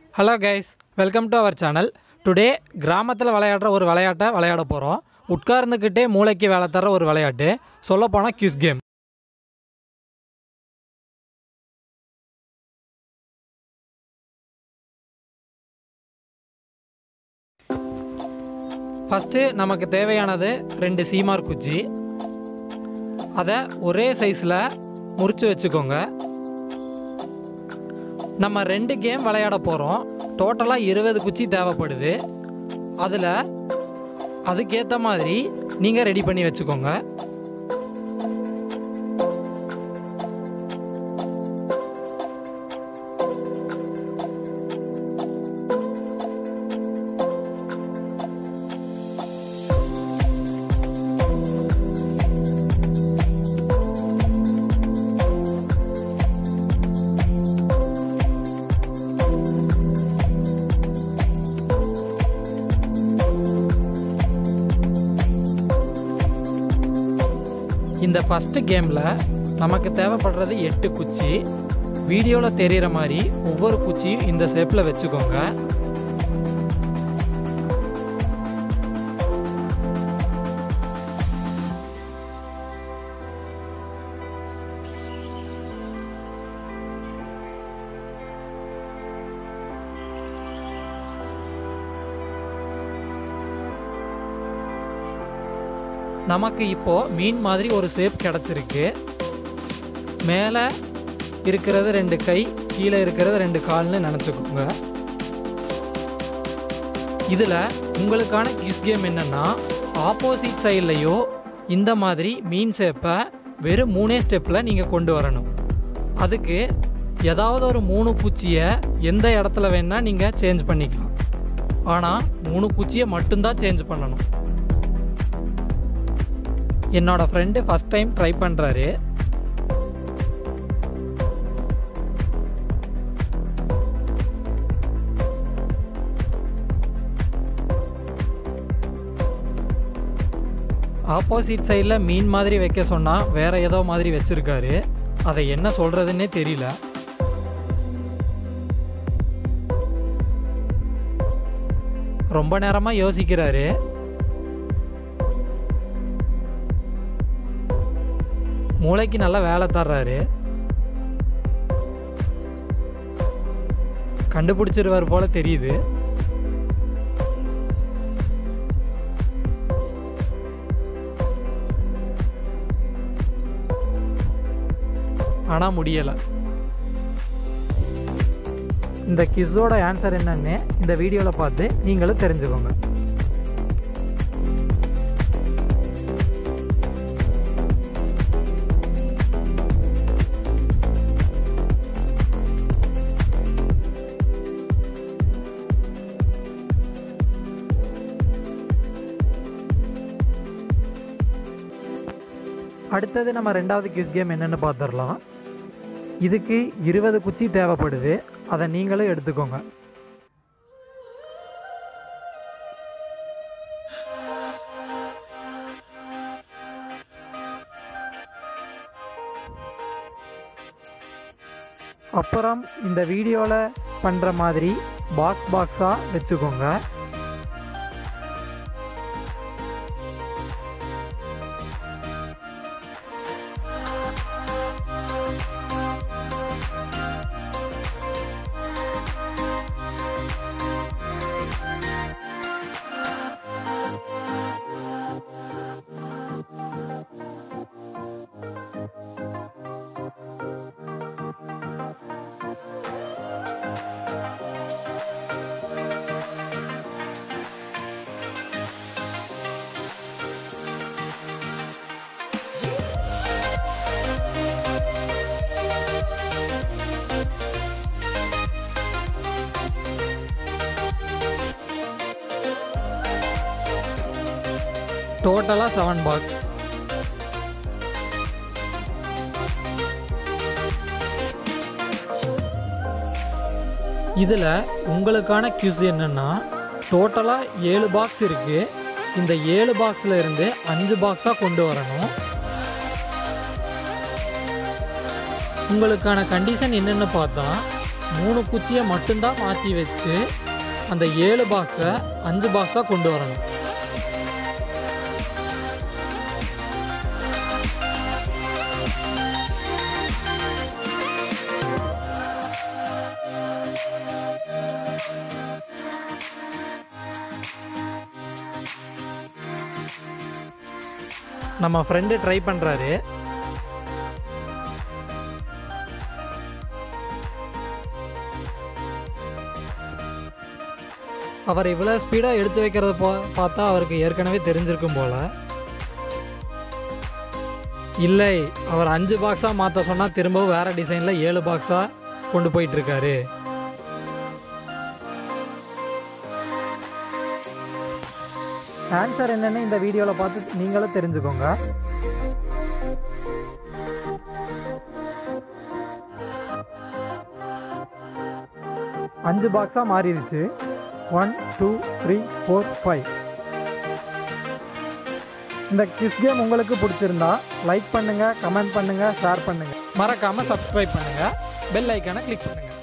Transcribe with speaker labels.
Speaker 1: hello guys welcome to our channel today கிராமத்தில் விளையாடுற ஒரு விளையாட்டை விளையாட போகிறோம் உட்கார்ந்துக்கிட்டே மூளைக்கு வேலை தர ஒரு விளையாட்டு சொல்லப்போனால் கியூஸ் கேம் ஃபஸ்ட்டு நமக்கு தேவையானது ரெண்டு சீமார் குச்சி அதை ஒரே சைஸில் முறித்து வச்சுக்கோங்க நம்ம ரெண்டு கேம் விளையாட போகிறோம் டோட்டலாக இருபது குச்சி தேவைப்படுது அதில் அதுக்கேற்ற மாதிரி நீங்கள் ரெடி பண்ணி வச்சுக்கோங்க இந்த ஃபஸ்ட்டு கேமில் நமக்கு தேவைப்படுறது எட்டு குச்சி வீடியோவில் தெரிகிற மாதிரி ஒவ்வொரு குச்சியும் இந்த ஷேப்பில் வச்சுக்கோங்க நமக்கு இப்போ மீன் மாதிரி ஒரு ஷேப் கிடச்சிருக்கு மேலே இருக்கிறது ரெண்டு கை கீழே இருக்கிறது ரெண்டு கால்னு நினச்சிக்கோங்க இதில் உங்களுக்கான கிஸ் கேம் என்னென்னா ஆப்போசிட் சைட்லேயோ இந்த மாதிரி மீன் ஷேப்பை வெறும் மூணே ஸ்டெப்பில் நீங்கள் கொண்டு வரணும் அதுக்கு ஏதாவது ஒரு மூணு குச்சியை எந்த இடத்துல வேணால் நீங்கள் சேஞ்ச் பண்ணிக்கலாம் ஆனால் மூணு குச்சியை மட்டும்தான் சேஞ்ச் பண்ணணும் என்னோட ஃப்ரெண்டு ஃபஸ்ட் டைம் ட்ரை பண்ணுறாரு ஆப்போசிட் சைடில் மீன் மாதிரி வைக்க சொன்னால் வேற ஏதோ மாதிரி வச்சுருக்காரு அதை என்ன சொல்கிறதுன்னே தெரியல ரொம்ப நேரமாக யோசிக்கிறாரு மூளைக்கு நல்லா வேலை தர்றாரு கண்டுபிடிச்சிருவார் போல தெரியுது ஆனால் முடியலை இந்த கிஸ்ஸோட ஆன்சர் என்னன்னு இந்த வீடியோவில் பார்த்து நீங்களும் தெரிஞ்சுக்கோங்க அடுத்தது நம்ம ரெண்டாவது கிஸ் கேம் என்னென்னு பார்த்துடலாம் இதுக்கு இருபது குச்சி தேவைப்படுது அதை நீங்களும் எடுத்துக்கோங்க அப்புறம் இந்த வீடியோவில் பண்ணுற மாதிரி பாக்ஸ் பாக்ஸாக வச்சுக்கோங்க டோட்டலாக செவன் பாக்ஸ் இதில் உங்களுக்கான கியூஸ் என்னென்னா டோட்டலாக ஏழு பாக்ஸ் இருக்குது இந்த ஏழு பாக்ஸில் இருந்து அஞ்சு பாக்ஸாக கொண்டு வரணும் உங்களுக்கான கண்டிஷன் என்னென்னு பார்த்தா மூணு குச்சியை மட்டும்தான் மாற்றி வச்சு அந்த ஏழு பாக்ஸை அஞ்சு பாக்ஸாக கொண்டு வரணும் நம்ம ஃப்ரெண்டு ட்ரை பண்ணுறாரு அவர் இவ்வளோ ஸ்பீடாக எடுத்து வைக்கிறத பா பார்த்தா அவருக்கு ஏற்கனவே தெரிஞ்சிருக்கும் போல இல்லை அவர் அஞ்சு பாக்ஸாக மாற்ற சொன்னால் திரும்பவும் வேறு டிசைனில் ஏழு பாக்ஸாக கொண்டு போயிட்டுருக்காரு ஆன்சர் என்னன்னு இந்த வீடியோவில் பார்த்து நீங்களும் தெரிஞ்சுக்கோங்க அஞ்சு பாக்ஸாக மாறிடுச்சு one two three four five இந்த கிஸ் கேம் உங்களுக்கு பிடிச்சிருந்தா லைக் பண்ணுங்கள் கமெண்ட் பண்ணுங்கள் ஷேர் பண்ணுங்கள் மறக்காமல் சப்ஸ்கிரைப் பண்ணுங்கள் பெல் ஐக்கானை கிளிக் பண்ணுங்கள்